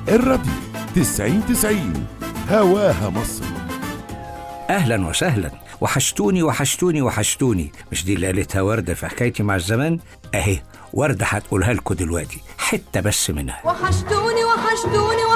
الراديو تسعين تسعين هواها مصر اهلا وسهلا وحشتوني وحشتوني وحشتوني مش دي اللي قالتها ورده في حكايتي مع الزمان اهي ورده هتقولها لكم دلوقتي حته بس منها وحشتوني وحشتوني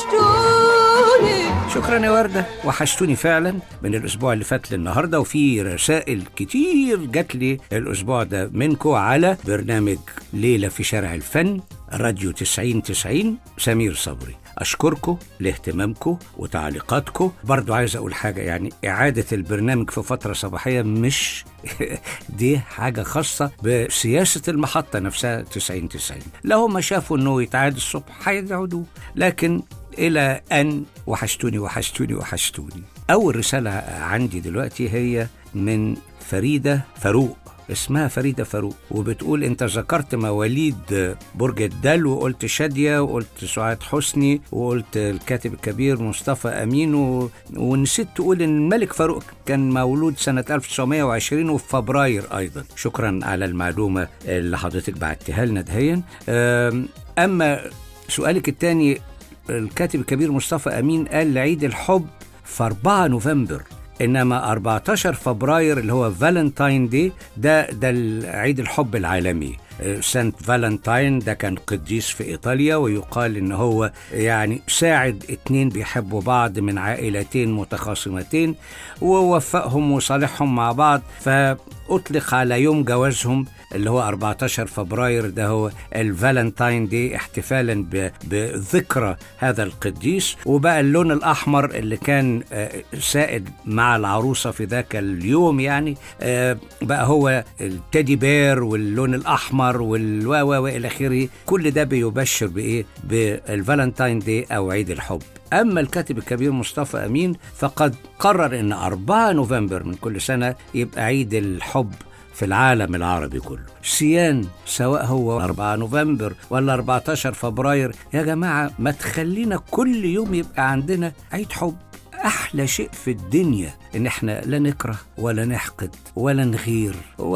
وحشتوني شكرا يا ورده وحشتوني فعلا من الاسبوع اللي فات للنهارده وفي رسائل كتير جات لي الاسبوع ده منكم على برنامج ليله في شارع الفن راديو 90 90 سمير صبري أشكركم لاهتمامكم وتعليقاتكم برضو عايز أقول حاجة يعني إعادة البرنامج في فترة صباحية مش دي حاجة خاصة بسياسة المحطة نفسها 90 90 لو هم شافوا أنه يتعاد الصبح هيقعدوا لكن إلى أن وحشتوني وحشتوني وحشتوني أول رسالة عندي دلوقتي هي من فريدة فاروق اسمها فريدة فاروق وبتقول انت ذكرت مواليد برج الدلو وقلت شادية وقلت سعاد حسني وقلت الكاتب الكبير مصطفى أمين و... ونسيت تقول ان الملك فاروق كان مولود سنة 1920 وفي فبراير أيضا شكرا على المعلومة اللي حضرتك بعتها لنا دهيا أم... أما سؤالك الثاني الكاتب الكبير مصطفى أمين قال عيد الحب في 4 نوفمبر انما 14 فبراير اللي هو فالنتاين دي ده ده عيد الحب العالمي سانت فالنتاين ده كان قديس في ايطاليا ويقال ان هو يعني ساعد اتنين بيحبوا بعض من عائلتين متخاصمتين ووفقهم وصالحهم مع بعض فاطلق على يوم جوازهم اللي هو 14 فبراير ده هو الفالنتاين دي احتفالا بذكرى هذا القديس وبقى اللون الاحمر اللي كان سائد مع العروسه في ذاك اليوم يعني بقى هو التeddy بير واللون الاحمر والوا والى اخره كل ده بيبشر بايه بالفالنتاين دي او عيد الحب أما الكاتب الكبير مصطفى أمين فقد قرر أن 4 نوفمبر من كل سنة يبقى عيد الحب في العالم العربي كله سيان سواء هو 4 نوفمبر ولا 14 فبراير يا جماعة ما تخلينا كل يوم يبقى عندنا عيد حب أحلى شيء في الدنيا إن إحنا لا نكره ولا نحقد ولا نغير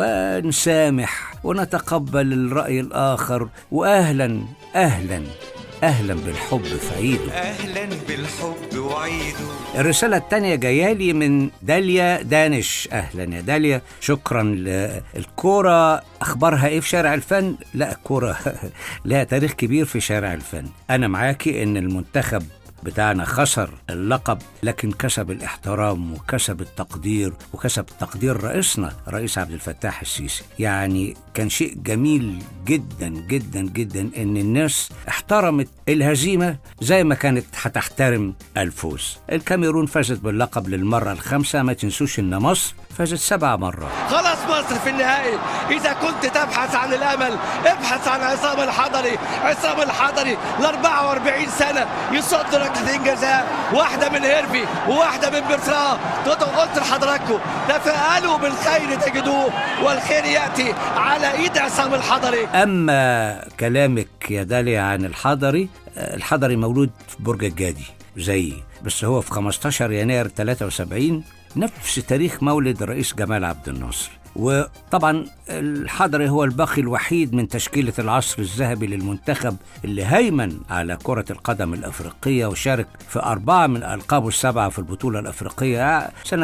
ونسامح ونتقبل الرأي الآخر وأهلا أهلا أهلا بالحب في عيده أهلا بالحب وعيده الرسالة التانية جاية لي من داليا دانش أهلا يا داليا شكرا للكورة أخبارها إيه في شارع الفن؟ لا الكورة لها تاريخ كبير في شارع الفن أنا معاكي إن المنتخب بتاعنا خسر اللقب لكن كسب الاحترام وكسب التقدير وكسب تقدير رئيسنا رئيس عبد الفتاح السيسي يعني كان شيء جميل جدا جدا جدا ان الناس احترمت الهزيمه زي ما كانت هتحترم الفوز الكاميرون فازت باللقب للمره الخامسه ما تنسوش ان مصر فازت سبع مرات خلاص مصر في النهائي إذا كنت تبحث عن الأمل ابحث عن عصام الحضري عصام الحضري ل 44 سنة يصد ركلتين جزاء واحدة من هيرفي وواحدة من برترا قلت لحضراتكم تفاءلوا بالخير تجدوه والخير يأتي على إيد عصام الحضري أما كلامك يا داليا عن الحضري الحضري مولود في برج الجادي زيي بس هو في 15 يناير 73 نفس تاريخ مولد الرئيس جمال عبد الناصر وطبعا الحضري هو الباقي الوحيد من تشكيلة العصر الذهبي للمنتخب اللي هيمن على كرة القدم الأفريقية وشارك في أربعة من ألقابه السبعة في البطولة الأفريقية سنة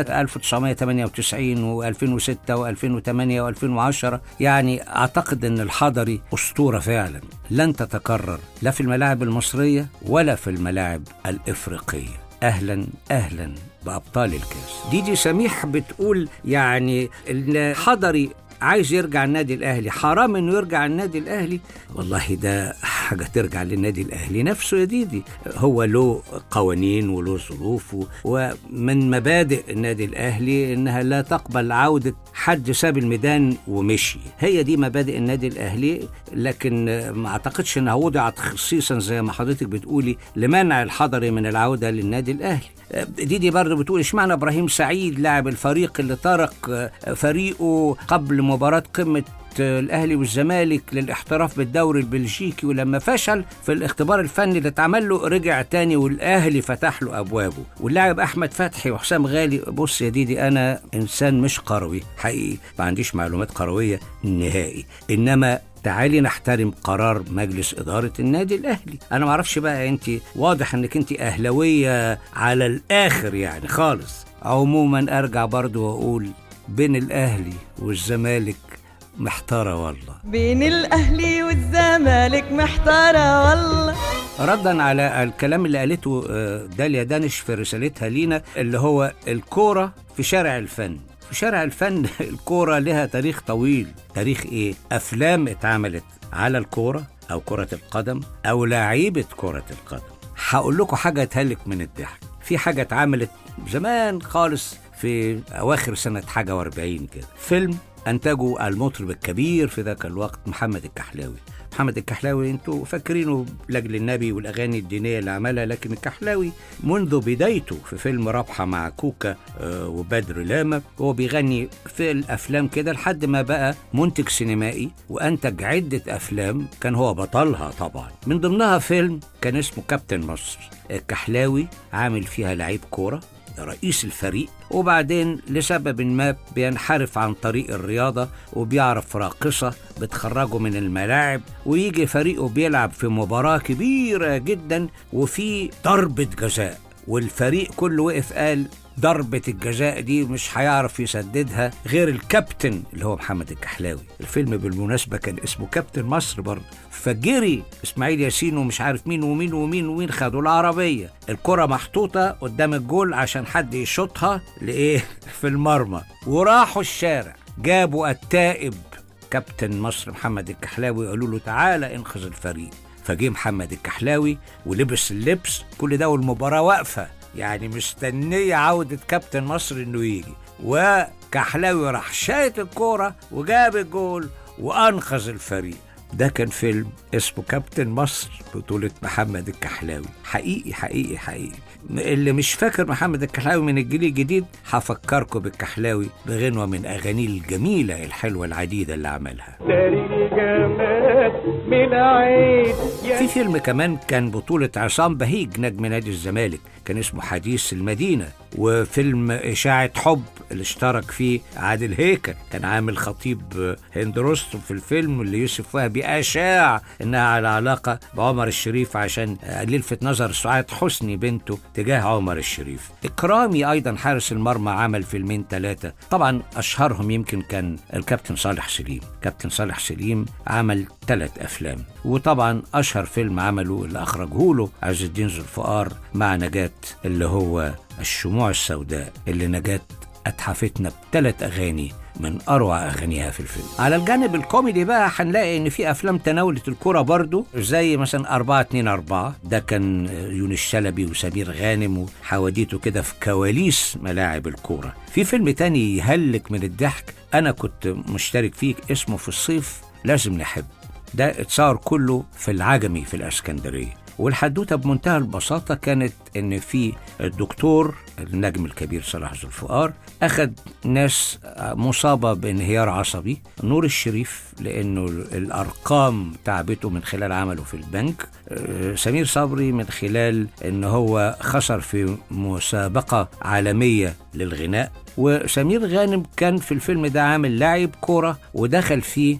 1998 و2006 و2008 و2010 يعني أعتقد أن الحضري أسطورة فعلا لن تتكرر لا في الملاعب المصرية ولا في الملاعب الإفريقية اهلا اهلا بابطال الكاس ديدي سميح بتقول يعني الحضري عايز يرجع النادي الاهلي حرام انه يرجع النادي الاهلي والله ده حاجه ترجع للنادي الاهلي نفسه يا ديدي هو له قوانين وله ظروف ومن مبادئ النادي الاهلي انها لا تقبل عوده حد ساب الميدان ومشي هي دي مبادئ النادي الاهلي لكن ما اعتقدش انها وضعت خصيصا زي ما حضرتك بتقولي لمنع الحضري من العوده للنادي الاهلي ديدي برضه بتقول اشمعنى ابراهيم سعيد لاعب الفريق اللي ترك فريقه قبل مباراه قمه الاهلي والزمالك للاحتراف بالدوري البلجيكي ولما فشل في الاختبار الفني اللي اتعمل له رجع تاني والاهلي فتح له ابوابه واللاعب احمد فتحي وحسام غالي بص يا ديدي انا انسان مش قروي حقيقي ما عنديش معلومات قرويه نهائي انما تعالي نحترم قرار مجلس اداره النادي الاهلي انا ما اعرفش بقى انت واضح انك انت اهلاويه على الاخر يعني خالص عموما ارجع برضو واقول بين الاهلي والزمالك محتاره والله بين الاهلي والزمالك محتاره والله ردا على الكلام اللي قالته آه، داليا دانش في رسالتها لينا اللي هو الكوره في شارع الفن في شارع الفن الكوره لها تاريخ طويل تاريخ ايه افلام اتعملت على الكوره او كره القدم او لعيبه كره القدم هقول لكم حاجه تهلك من الضحك في حاجه اتعملت زمان خالص في اواخر سنه حاجه و40 كده فيلم انتجه المطرب الكبير في ذاك الوقت محمد الكحلاوي محمد الكحلاوي انتوا فاكرينه لاجل النبي والاغاني الدينيه اللي عملها لكن الكحلاوي منذ بدايته في فيلم رابحه مع كوكا آه، وبدر لاما هو بيغني في الافلام كده لحد ما بقى منتج سينمائي وانتج عده افلام كان هو بطلها طبعا من ضمنها فيلم كان اسمه كابتن مصر الكحلاوي عامل فيها لعيب كوره رئيس الفريق وبعدين لسبب ما بينحرف عن طريق الرياضة وبيعرف راقصة بتخرجه من الملاعب ويجي فريقه بيلعب في مباراة كبيرة جدا وفي ضربة جزاء والفريق كله وقف قال ضربة الجزاء دي مش هيعرف يسددها غير الكابتن اللي هو محمد الكحلاوي الفيلم بالمناسبة كان اسمه كابتن مصر برضه فجري اسماعيل ياسين ومش عارف مين ومين ومين ومين خدوا العربية الكرة محطوطة قدام الجول عشان حد يشوطها لإيه في المرمى وراحوا الشارع جابوا التائب كابتن مصر محمد الكحلاوي قالوا له تعالى انقذ الفريق فجه محمد الكحلاوي ولبس اللبس كل ده والمباراة واقفة يعني مستنية عودة كابتن مصر انه يجي وكحلاوي راح شايط الكورة وجاب الجول وانقذ الفريق ده كان فيلم اسمه كابتن مصر بطولة محمد الكحلاوي حقيقي حقيقي حقيقي اللي مش فاكر محمد الكحلاوي من الجيل الجديد هفكركم بالكحلاوي بغنوة من أغانيه الجميلة الحلوة العديدة اللي عملها في فيلم كمان كان بطولة عصام بهيج نجم نادي الزمالك كان اسمه حديث المدينة وفيلم إشاعة حب اللي اشترك فيه عادل هيكل كان عامل خطيب هند رستم في الفيلم اللي يوسف وهبي أشاع إنها على علاقة بعمر الشريف عشان يلفت نظر سعاد حسني بنته تجاه عمر الشريف إكرامي أيضا حارس المرمى عمل فيلمين ثلاثة طبعا أشهرهم يمكن كان الكابتن صالح سليم كابتن صالح سليم عمل ثلاث أفلام وطبعا أشهر فيلم عمله اللي أخرجه له عز الدين ذو الفقار مع نجاة اللي هو الشموع السوداء اللي نجاة أتحفتنا بثلاث أغاني من أروع أغانيها في الفيلم على الجانب الكوميدي بقى هنلاقي إن في أفلام تناولت الكرة برضو زي مثلا 4 2 4 ده كان يونس شلبي وسمير غانم وحواديته كده في كواليس ملاعب الكورة في فيلم تاني يهلك من الضحك أنا كنت مشترك فيه اسمه في الصيف لازم نحب ده اتصور كله في العجمي في الاسكندريه والحدوته بمنتهى البساطه كانت ان في الدكتور النجم الكبير صلاح ذو الفقار اخذ ناس مصابه بانهيار عصبي نور الشريف لانه الارقام تعبته من خلال عمله في البنك آه، سمير صبري من خلال ان هو خسر في مسابقه عالميه للغناء وسمير غانم كان في الفيلم ده عامل لاعب كوره ودخل فيه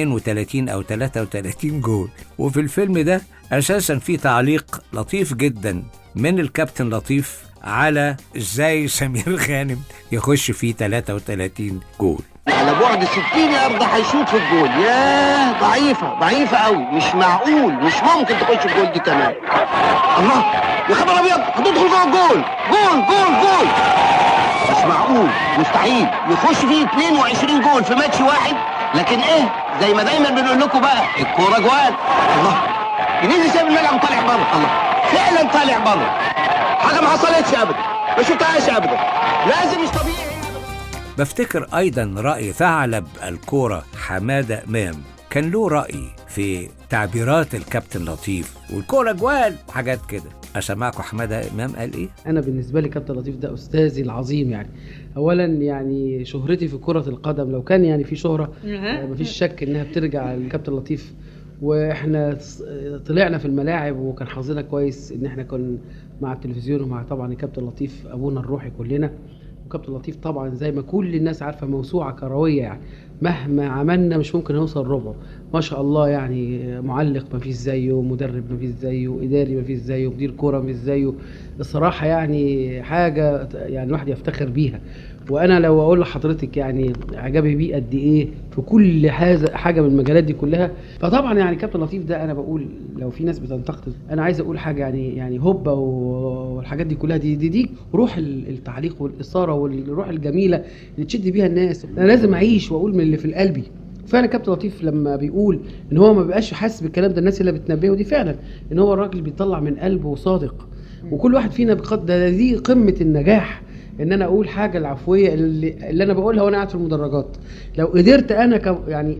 32 او 33 جول وفي الفيلم ده اساسا في تعليق لطيف جدا من الكابتن لطيف على ازاي سمير غانم يخش فيه 33 جول على بعد 60 يارده هيشوط في الجول ياه ضعيفه ضعيفه قوي مش معقول مش ممكن تخش الجول دي كمان الله يا خبر ابيض هتدخل جوه الجول جول جول جول مش معقول مستحيل يخش فيه 22 جول في ماتش واحد لكن ايه زي ما دايما بنقول لكم بقى الكوره جوال الله ينزل سايب الملعب طالع بره الله فعلا طالع بره حاجه ما حصلتش ابدا ما شفتهاش ابدا لازم مش طبيعي بفتكر أيضا رأي ثعلب الكورة حمادة إمام كان له رأي في تعبيرات الكابتن لطيف والكورة جوال وحاجات كده أسمعكم حمادة إمام قال إيه؟ انا بالنسبه لي كابتن لطيف ده استاذي العظيم يعني اولا يعني شهرتي في كره القدم لو كان يعني في شهره آه، مفيش شك انها بترجع لكابتن لطيف واحنا ص- طلعنا في الملاعب وكان حظنا كويس ان احنا كنا مع التلفزيون ومع طبعا الكابتن لطيف ابونا الروحي كلنا وكابتن لطيف طبعا زي ما كل الناس عارفه موسوعه كرويه يعني مهما عملنا مش ممكن نوصل ربع ما شاء الله يعني معلق ما فيش زيه مدرب ما فيش زيه اداري ما فيش زيه مدير كوره ما فيش زيه الصراحه يعني حاجه يعني الواحد يفتخر بيها وانا لو اقول لحضرتك يعني اعجابي بيه قد ايه في كل هذا حاجه من المجالات دي كلها فطبعا يعني كابتن لطيف ده انا بقول لو في ناس بتنتقد انا عايز اقول حاجه يعني يعني هوبا و- والحاجات دي كلها دي دي, دي روح ال- التعليق والاثاره والروح الجميله اللي تشد بيها الناس انا لازم اعيش واقول من اللي في قلبي فعلا كابتن لطيف لما بيقول ان هو ما بيبقاش حاسس بالكلام ده الناس اللي بتنبهه دي فعلا ان هو الراجل بيطلع من قلبه وصادق وكل واحد فينا بقد ده دي قمه النجاح ان انا اقول حاجه العفويه اللي, اللي انا بقولها وانا قاعد في المدرجات لو قدرت انا ك يعني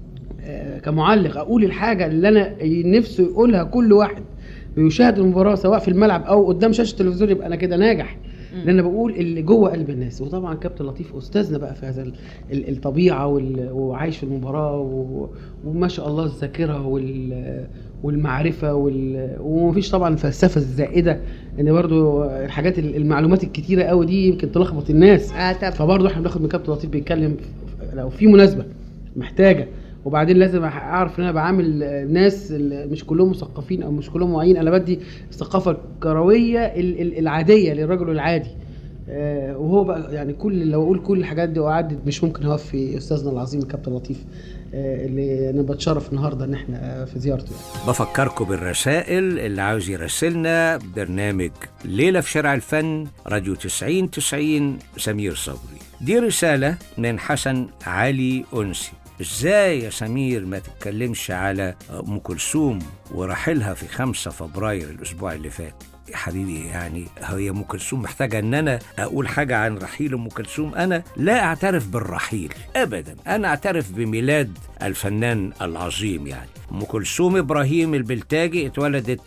آه، كمعلق اقول الحاجه اللي انا نفسه يقولها كل واحد بيشاهد المباراه سواء في الملعب او قدام شاشه التلفزيون يبقى انا كده ناجح لان انا بقول اللي جوه قلب الناس وطبعا كابتن لطيف استاذنا بقى في هذا ال- ال- الطبيعه وال- وعايش في المباراه و- وما شاء الله الذاكره وال- والمعرفه وال- ومفيش طبعا الفلسفه الزائده ان برضو الحاجات ال- المعلومات الكتيره قوي دي يمكن تلخبط الناس اه طب فبرضه احنا بناخد من كابتن لطيف بيتكلم ف- لو في مناسبه محتاجه وبعدين لازم أح- اعرف ان انا بعامل آه، ناس ال- مش كلهم مثقفين او مش كلهم واعيين انا بدي الثقافه الكرويه ال- ال- العاديه للرجل العادي آه، وهو بقى يعني كل لو اقول كل الحاجات دي واعدد مش ممكن اوفي استاذنا العظيم الكابتن لطيف آه، اللي انا بتشرف النهارده ان احنا آه، في زيارته يعني. بفكركم بالرسائل اللي عاوز يراسلنا برنامج ليلة في شارع الفن راديو 90 90 سمير صبري دي رسالة من حسن علي أنسي ازاي يا سمير ما تتكلمش على ام كلثوم ورحيلها في 5 فبراير الاسبوع اللي فات يا حبيبي يعني هي ام كلثوم محتاجه ان انا اقول حاجه عن رحيل ام كلثوم انا لا اعترف بالرحيل ابدا انا اعترف بميلاد الفنان العظيم يعني ام كلثوم ابراهيم البلتاجي اتولدت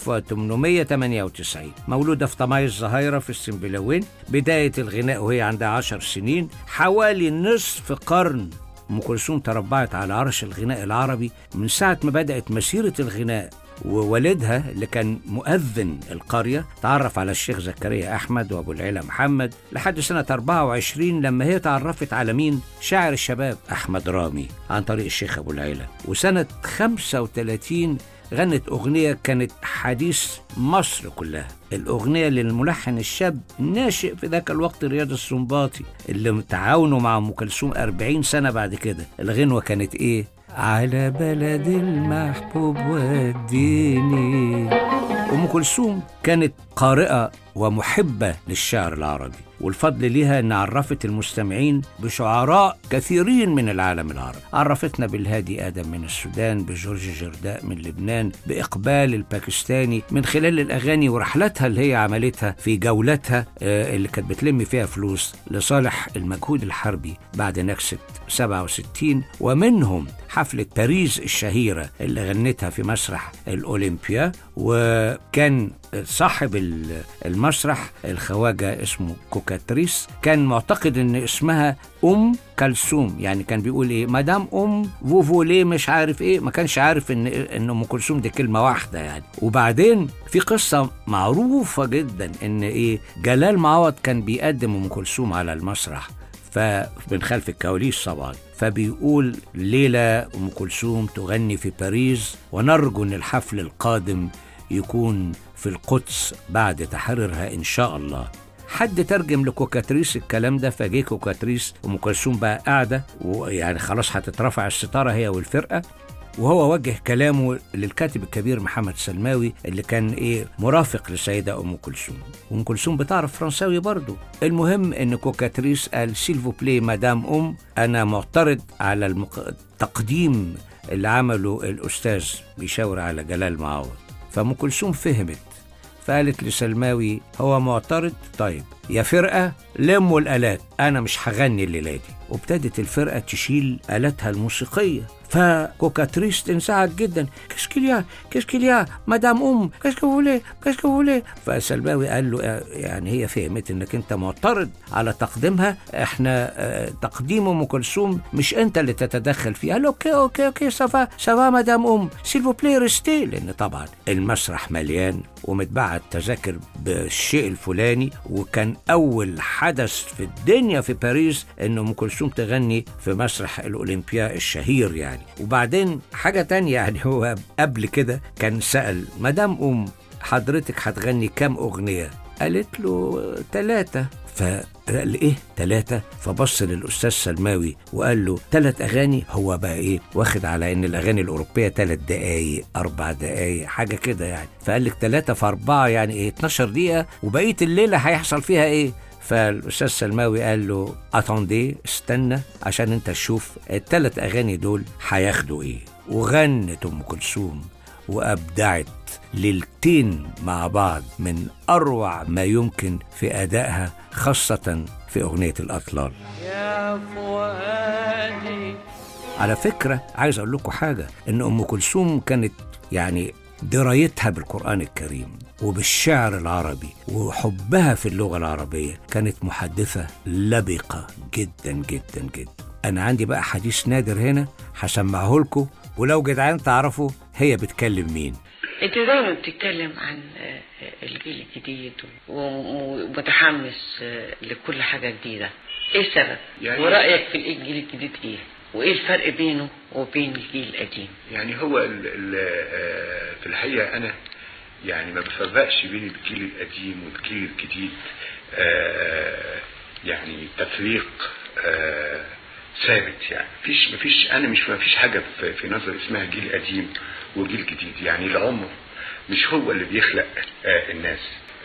1898 مولوده في طماي الزهايره في السنبلاوين بدايه الغناء وهي عندها 10 سنين حوالي نصف قرن ام كلثوم تربعت على عرش الغناء العربي من ساعه ما بدات مسيره الغناء ووالدها اللي كان مؤذن القرية تعرف على الشيخ زكريا أحمد وأبو العلا محمد لحد سنة 24 لما هي تعرفت على مين شاعر الشباب أحمد رامي عن طريق الشيخ أبو العلا وسنة 35 غنت أغنية كانت حديث مصر كلها الأغنية للملحن الشاب ناشئ في ذاك الوقت رياض السنباطي اللي تعاونوا مع أم كلثوم 40 سنة بعد كده الغنوة كانت إيه؟ على بلد المحبوب وديني أم كلثوم كانت قارئة ومحبة للشعر العربي والفضل ليها أن عرفت المستمعين بشعراء كثيرين من العالم العربي عرفتنا بالهادي آدم من السودان بجورج جرداء من لبنان بإقبال الباكستاني من خلال الأغاني ورحلتها اللي هي عملتها في جولتها آه، اللي كانت بتلم فيها فلوس لصالح المجهود الحربي بعد نكسة 67 ومنهم حفلة باريس الشهيرة اللي غنتها في مسرح الأولمبيا وكان صاحب ال- المسرح الخواجة اسمه كوكاتريس كان معتقد ان اسمها ام كلثوم يعني كان بيقول ايه مدام ام فوفولي مش عارف ايه ما كانش عارف ان ان ام كلثوم دي كلمه واحده يعني وبعدين في قصه معروفه جدا ان ايه جلال معوض كان بيقدم ام كلثوم على المسرح فمن خلف الكواليس طبعا فبيقول ليلة أم كلثوم تغني في باريس ونرجو أن الحفل القادم يكون في القدس بعد تحريرها إن شاء الله حد ترجم لكوكاتريس الكلام ده فجه كوكاتريس ام كلثوم بقى قاعده ويعني خلاص هتترفع الستاره هي والفرقه وهو وجه كلامه للكاتب الكبير محمد سلماوي اللي كان ايه مرافق للسيده ام كلثوم ام كلثوم بتعرف فرنساوي برضه المهم ان كوكاتريس قال سيلفو بلاي مدام ام انا معترض على المق... التقديم اللي عمله الاستاذ بيشاور على جلال معوض فام كلثوم فهمت فقالت لسلماوي هو معترض طيب يا فرقة لموا الآلات أنا مش هغني الليلة دي وابتدت الفرقة تشيل آلاتها الموسيقية فكوكاتريست انزعج جدا كشكليا كشكليا مدام ام كشكولي كشكولي فسلماوي قال له آه، يعني هي فهمت انك انت معترض على تقديمها احنا آه، تقديم ام كلثوم مش انت اللي تتدخل فيه قال له اوكي اوكي اوكي سافا سافا مدام ام سيلفو بلاي ريستي لان طبعا المسرح مليان ومتباعت تذاكر بالشيء الفلاني وكان اول حدث في الدنيا في باريس ان ام كلثوم تغني في مسرح الاولمبيا الشهير يعني وبعدين حاجه تانية يعني هو قبل كده كان سال مدام ام حضرتك هتغني كام اغنيه قالت له ثلاثة فقال ايه ثلاثة فبص للأستاذ سلماوي وقال له ثلاث أغاني هو بقى ايه واخد على إن الأغاني الأوروبية ثلاث دقايق أربع دقايق حاجة كده يعني فقال لك ثلاثة في أربعة يعني ايه 12 دقيقة وبقية الليلة هيحصل فيها ايه فالاستاذ سلماوي قال له اتوندي استنى عشان انت تشوف الثلاث اغاني دول هياخدوا ايه وغنت ام كلثوم وابدعت ليلتين مع بعض من اروع ما يمكن في ادائها خاصه في اغنيه الاطلال يا فؤادي على فكرة عايز أقول لكم حاجة إن أم كلثوم كانت يعني درايتها بالقرآن الكريم وبالشعر العربي وحبها في اللغة العربية كانت محدثة لبقة جدا جدا جدا أنا عندي بقى حديث نادر هنا هسمعه لكم ولو جدعان تعرفوا هي بتكلم مين انت دايما بتتكلم عن آه، الجيل الجديد و- و- ومتحمس آه، لكل حاجة جديدة ايه السبب يعني- ورأيك في الجيل الجديد ايه وايه الفرق بينه وبين الجيل القديم يعني هو ال ال آه، في الحقيقة أنا يعني ما بفرقش بين الجيل القديم والجيل الجديد آه، يعني تفريق آه، ثابت يعني مفيش مفيش أنا مش مفيش حاجة في, في نظر اسمها جيل قديم وجيل جديد يعني العمر مش هو اللي بيخلق آه، الناس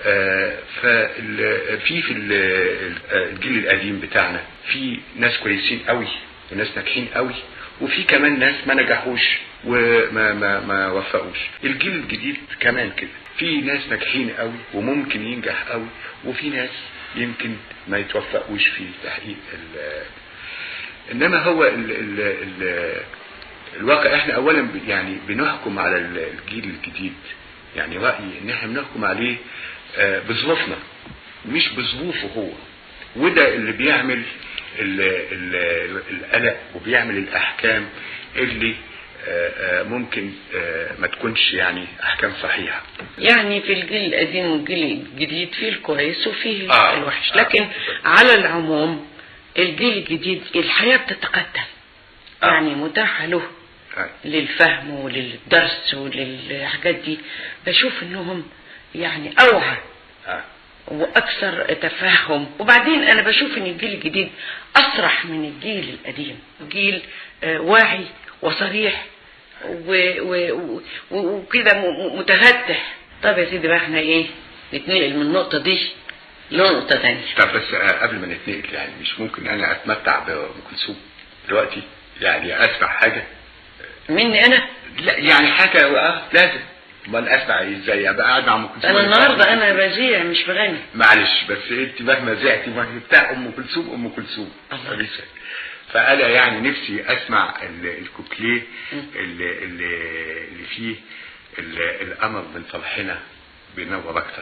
ففي في ال- ال- الجيل القديم بتاعنا في ناس كويسين قوي وناس ناجحين قوي وفي كمان ناس ما نجحوش وما ما ما وفقوش الجيل الجديد كمان كده في ناس ناجحين قوي وممكن ينجح قوي وفي ناس يمكن ما يتوفقوش في تحقيق ال- انما هو ال ال ال الواقع احنا اولا ب- يعني بنحكم على ال- الجيل الجديد يعني رايي ان احنا بنحكم عليه آه، بظروفنا مش بظروفه هو وده اللي بيعمل ال- ال- القلق وبيعمل الاحكام اللي آه، آه، ممكن آه، ما تكونش يعني احكام صحيحه يعني في الجيل القديم والجيل الجديد فيه الكويس وفيه آه. الوحش آه. لكن على العموم الجيل الجديد الحياة بتتقدم آه. يعني متاحة له آه. للفهم وللدرس وللحاجات دي بشوف انهم يعني اوعى آه. واكثر تفهم وبعدين انا بشوف ان الجيل الجديد اسرح من الجيل القديم جيل آه، واعي وصريح و- و- و- وكده م- م- متفتح طب يا سيدي بقى احنا ايه نتنقل من النقطه دي لنقطه تانية طب بس آه، قبل ما نتنقل يعني مش ممكن انا اتمتع بام كلثوم دلوقتي يعني اسمع حاجه مني انا لا يعني حاجه اه لازم امال اسمع ازاي ابقى قاعد مع ام كلثوم انا النهارده انا بذيع مش بغني معلش بس انت مهما زعتي ما هي بتاع ام كلثوم ام كلثوم الله. مفيش شك. فانا يعني نفسي اسمع ال- الكوبليه اللي, اللي, اللي فيه ال- القمر من صالحنا بينور اكتر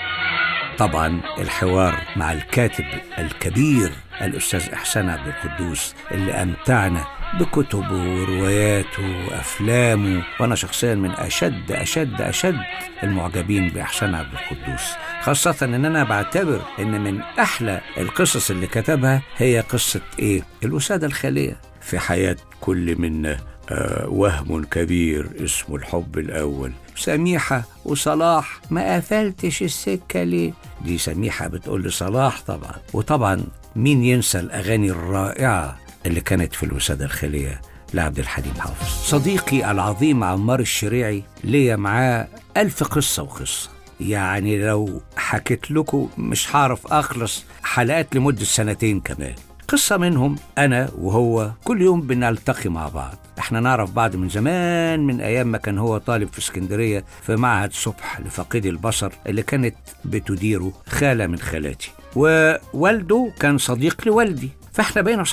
طبعا الحوار مع الكاتب الكبير الأستاذ إحسان عبد القدوس اللي أمتعنا بكتبه ورواياته وأفلامه وأنا شخصيا من أشد أشد أشد المعجبين بإحسان عبد القدوس خاصة إن أنا بعتبر إن من أحلى القصص اللي كتبها هي قصة إيه؟ الوسادة الخالية في حياة كل منا آه، وهم كبير اسمه الحب الأول سميحة وصلاح ما قفلتش السكة ليه دي سميحة بتقول لصلاح طبعا وطبعا مين ينسى الأغاني الرائعة اللي كانت في الوسادة الخالية لعبد الحليم حافظ صديقي العظيم عمار الشريعي ليا معاه ألف قصة وقصة يعني لو حكيت لكم مش هعرف أخلص حلقات لمدة سنتين كمان قصة منهم أنا وهو كل يوم بنلتقي مع بعض احنا نعرف بعض من زمان من أيام ما كان هو طالب في اسكندرية في معهد صبح لفقيدي البصر اللي كانت بتديره خالة من خالاتي ووالده كان صديق لوالدي فاحنا بقينا أصحاب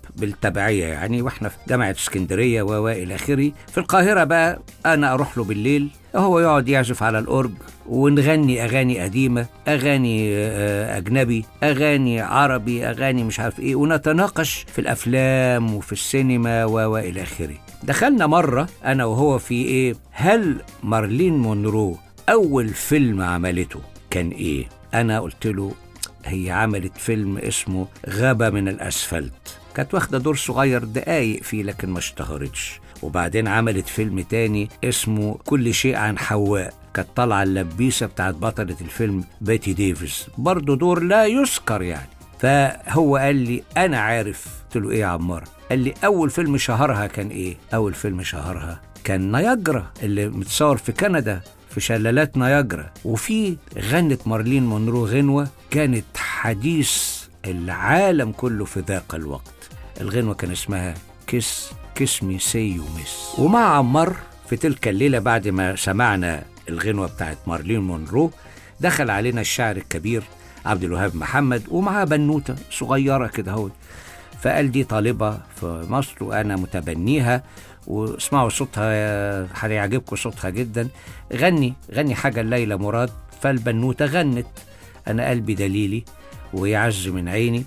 بالتبعيه يعني واحنا في جامعه اسكندريه و الى اخره في القاهره بقى انا اروح له بالليل هو يقعد يعزف على الاورج ونغني اغاني قديمه اغاني آه، اجنبي اغاني عربي اغاني مش عارف ايه ونتناقش في الافلام وفي السينما و والى اخره دخلنا مره انا وهو في ايه هل مارلين مونرو اول فيلم عملته كان ايه انا قلت له هي عملت فيلم اسمه غابة من الأسفلت كانت واخدة دور صغير دقايق فيه لكن ما اشتهرتش وبعدين عملت فيلم تاني اسمه كل شيء عن حواء كانت طالعة اللبيسة بتاعت بطلة الفيلم بيتي ديفيس برضه دور لا يذكر يعني فهو قال لي أنا عارف قلت له إيه يا عمار قال لي أول فيلم شهرها كان إيه أول فيلم شهرها كان نياجرا اللي متصور في كندا في شلالات نياجرا وفي غنت مارلين مونرو غنوة كانت حديث العالم كله في ذاك الوقت الغنوة كان اسمها كيس كيس مي سي يو ميس ومع عمار في تلك الليلة بعد ما سمعنا الغنوة بتاعت مارلين مونرو دخل علينا الشاعر الكبير عبد الوهاب محمد ومعاه بنوتة صغيرة كده هو فقال دي طالبة في مصر وأنا متبنيها واسمعوا صوتها هيعجبكم صوتها جدا غني غني حاجة ليلى مراد فالبنوتة غنت أنا قلبي دليلي ويعز من عيني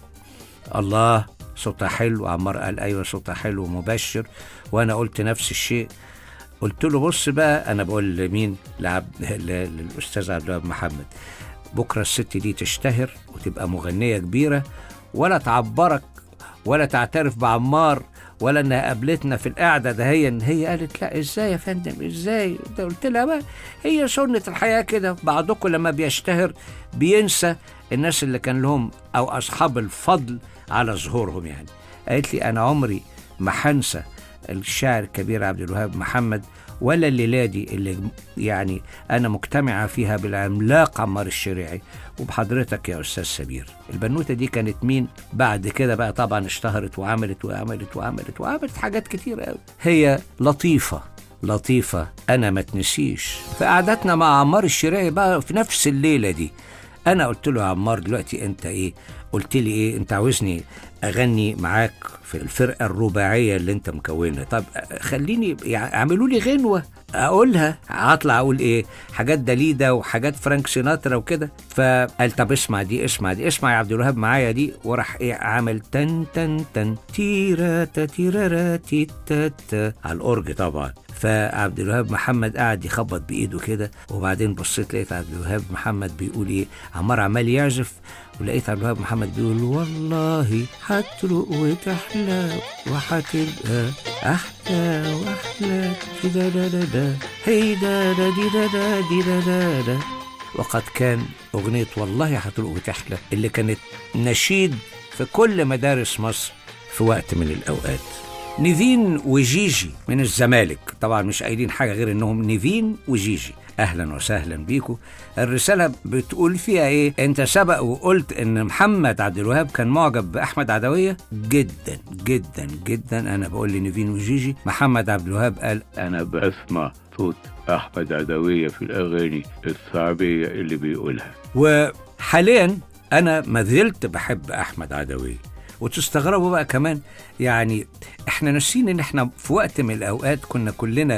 الله صوتها حلو عمار قال أيوة صوتها حلو ومبشر وأنا قلت نفس الشيء قلت له بص بقى أنا بقول لمين لعب... ل- للأستاذ عبد الوهاب محمد بكرة الست دي تشتهر وتبقى مغنية كبيرة ولا تعبرك ولا تعترف بعمار ولا انها قابلتنا في القعده ده هي هي قالت لا ازاي يا فندم ازاي ده قلت لها بقى هي سنه الحياه كده بعضكم لما بيشتهر بينسى الناس اللي كان لهم او اصحاب الفضل على ظهورهم يعني قالت لي انا عمري ما هنسى الشاعر الكبير عبد الوهاب محمد ولا الليله دي اللي يعني انا مجتمعه فيها بالعملاق عمار الشريعي وبحضرتك يا استاذ سمير البنوته دي كانت مين بعد كده بقى طبعا اشتهرت وعملت وعملت وعملت وعملت حاجات كتير قوي هي لطيفه لطيفه انا ما تنسيش فقعدتنا مع عمار الشريعي بقى في نفس الليله دي انا قلت له يا عمار دلوقتي انت ايه قلت لي ايه انت عاوزني اغني معاك في الفرقه الرباعيه اللي انت مكونها طب خليني يعني اعملوا لي غنوه اقولها هطلع اقول ايه حاجات داليدا وحاجات فرانك سيناترا وكده فقال طب اسمع دي اسمع دي اسمع يا عبد الوهاب معايا دي وراح ايه عامل تن تن تن تيرا تا تيرا تي تا تا على الاورج طبعا فعبد الوهاب محمد قعد يخبط بايده كده وبعدين بصيت لقيت عبد الوهاب محمد بيقول ايه عمار عمال يعزف ولقيت عبد الوهاب محمد بيقول والله هتروق وتحلى وهتبقى احلى واحلى كده دا دا دا هي دا دا دي دا دا دي دا دا دا وقد كان أغنية والله هتروق وتحلى اللي كانت نشيد في كل مدارس مصر في وقت من الأوقات نيفين وجيجي من الزمالك طبعا مش قايلين حاجة غير انهم نيفين وجيجي اهلا وسهلا بيكم الرسالة بتقول فيها ايه انت سبق وقلت ان محمد عبد الوهاب كان معجب باحمد عدوية جدا جدا جدا انا بقول لنيفين وجيجي محمد عبد الوهاب قال أنا بسمع صوت أحمد عدوية في الأغاني الصعبية اللي بيقولها وحاليا انا ما زلت بحب احمد عدوية وتستغربوا بقى كمان يعني احنا ناسيين ان احنا في وقت من الاوقات كنا كلنا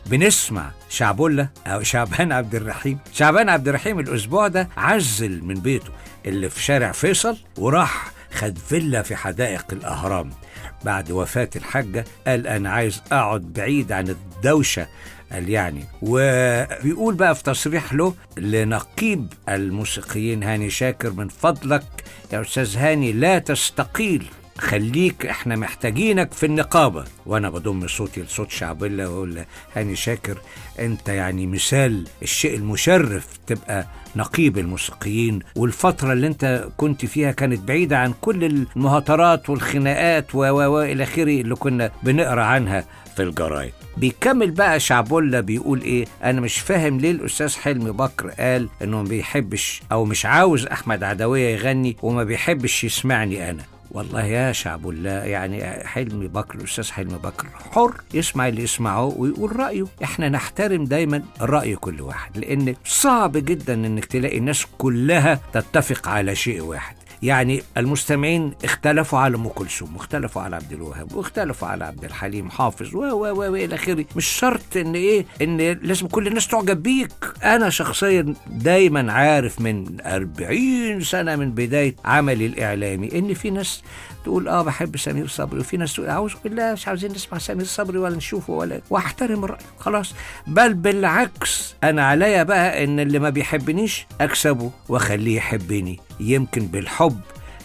بنسمع شعبولة او شعبان عبد الرحيم شعبان عبد الرحيم الاسبوع ده عزل من بيته اللي في شارع فيصل وراح خد فيلا في حدائق الاهرام بعد وفاة الحاجة قال أنا عايز أقعد بعيد عن الدوشة قال يعني وبيقول بقى في تصريح له لنقيب الموسيقيين هاني شاكر من فضلك يا أستاذ هاني لا تستقيل خليك احنا محتاجينك في النقابة وانا بضم صوتي لصوت شعبلة واقول هاني شاكر انت يعني مثال الشيء المشرف تبقى نقيب الموسيقيين والفترة اللي انت كنت فيها كانت بعيدة عن كل المهاترات والخناقات و و و الى اخره اللي كنا بنقرا عنها في الجرايد بيكمل بقى شعبولة بيقول ايه انا مش فاهم ليه الاستاذ حلمي بكر قال انه ما بيحبش او مش عاوز احمد عدوية يغني وما بيحبش يسمعني انا والله يا شعب الله يعني حلمي بكر الاستاذ حلمي بكر حر يسمع اللي يسمعه ويقول رايه احنا نحترم دايما راي كل واحد لان صعب جدا انك تلاقي الناس كلها تتفق على شيء واحد يعني المستمعين اختلفوا على ام كلثوم واختلفوا على عبد الوهاب واختلفوا على عبد الحليم حافظ و و و الى اخره مش شرط ان ايه ان لازم كل الناس تعجب بيك انا شخصيا دايما عارف من 40 سنه من بدايه عملي الاعلامي ان في ناس تقول اه بحب سمير صبري وفي ناس تقول اعوذ بالله مش عاوزين نسمع سمير صبري ولا نشوفه ولا واحترم الراي خلاص بل بالعكس انا عليا بقى ان اللي ما بيحبنيش اكسبه واخليه يحبني يمكن بالحب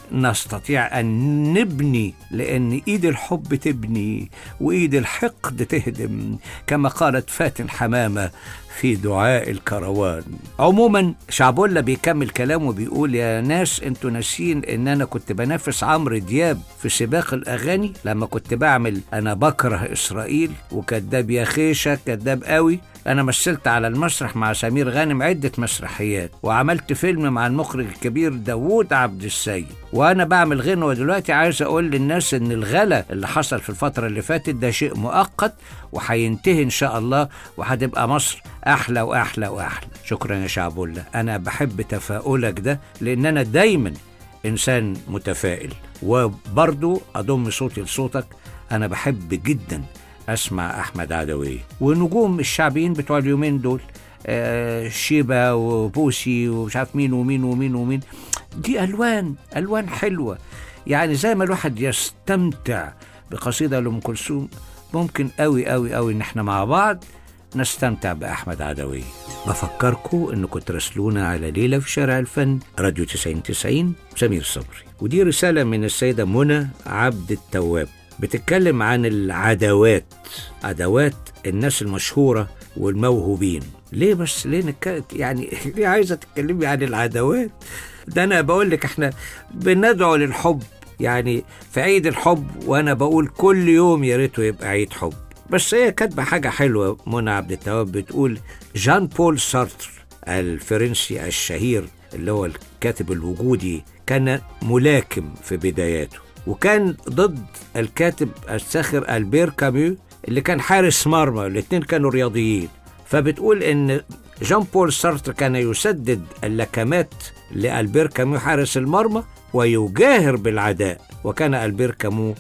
نستطيع أن نبني لأن إيد الحب تبني وإيد الحقد تهدم كما قالت فاتن حمامة في دعاء الكروان عموما شعبولة بيكمل كلامه بيقول يا ناس انتوا ناسين ان انا كنت بنافس عمرو دياب في سباق الاغاني لما كنت بعمل انا بكره اسرائيل وكذاب يا خيشه كذاب قوي انا مثلت على المسرح مع سمير غانم عده مسرحيات وعملت فيلم مع المخرج الكبير داوود عبد السيد وانا بعمل غنوه دلوقتي عايز اقول للناس ان الغلا اللي حصل في الفتره اللي فاتت ده شيء مؤقت وهينتهي ان شاء الله وهتبقى مصر احلى واحلى واحلى شكرا يا شعب الله انا بحب تفاؤلك ده لان انا دايما انسان متفائل وبرضو اضم صوتي لصوتك انا بحب جدا اسمع احمد عدويه ونجوم الشعبيين بتوع اليومين دول آه شيبة وبوسي ومش عارف مين ومين ومين ومين دي الوان الوان حلوه يعني زي ما الواحد يستمتع بقصيده لام كلثوم ممكن قوي قوي قوي ان احنا مع بعض نستمتع باحمد عدويه بفكركم انكم تراسلونا على ليله في شارع الفن راديو 90 90 سمير صبري ودي رساله من السيده منى عبد التواب بتتكلم عن العداوات عداوات الناس المشهوره والموهوبين ليه بس ليه نك... يعني ليه عايزه تتكلمي عن العداوات ده انا بقول لك احنا بندعو للحب يعني في عيد الحب وانا بقول كل يوم يا ريته يبقى عيد حب بس هي كاتبه حاجه حلوه منى عبد التواب بتقول جان بول سارتر الفرنسي الشهير اللي هو الكاتب الوجودي كان ملاكم في بداياته وكان ضد الكاتب الساخر البير كاميو اللي كان حارس مرمى الاثنين كانوا رياضيين فبتقول ان جان بول سارتر كان يسدد اللكمات لألبير كامو حارس المرمى ويجاهر بالعداء وكان ألبير كامو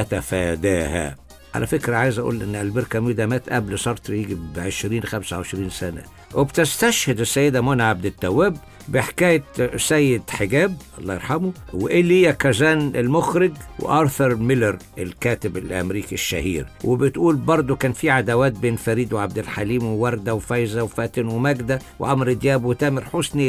يتفاداها على فكرة عايز أقول إن ألبير كامو ده مات قبل سارتر يجي ب 20 25 سنة وبتستشهد السيدة منى عبد التواب بحكاية سيد حجاب الله يرحمه وإيليا كازان المخرج وآرثر ميلر الكاتب الأمريكي الشهير وبتقول برضو كان في عداوات بين فريد وعبد الحليم ووردة وفايزة وفاتن وماجدة وعمرو دياب وتامر حسني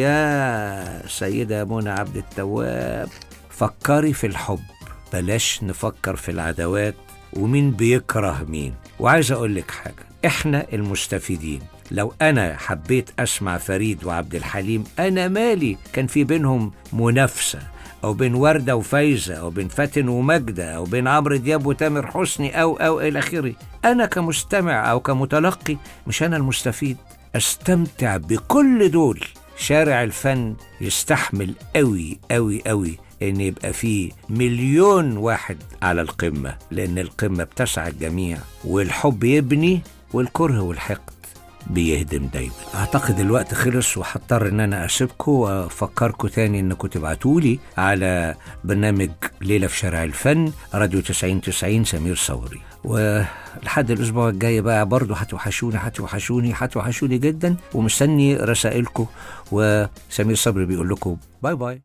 يا سيدة منى عبد التواب فكري في الحب بلاش نفكر في العداوات ومين بيكره مين وعايز أقول لك حاجة إحنا المستفيدين لو أنا حبيت أسمع فريد وعبد الحليم أنا مالي كان في بينهم منافسة أو بين وردة وفايزة أو بين فاتن وماجدة أو بين عمرو دياب وتامر حسني أو أو إلى آخره أنا كمستمع أو كمتلقي مش أنا المستفيد أستمتع بكل دول شارع الفن يستحمل قوي قوي قوي ان يبقى فيه مليون واحد على القمه لان القمه بتسعى الجميع والحب يبني والكره والحقد بيهدم دايما اعتقد الوقت خلص وهضطر ان انا اسيبكم وافكركم تاني انكم تبعتولي على برنامج ليله في شارع الفن راديو 90 90 سمير صوري ولحد الاسبوع الجاي بقى برضه هتوحشوني هتوحشوني هتوحشوني جدا ومستني رسائلكم وسمير صبري بيقول لكم باي باي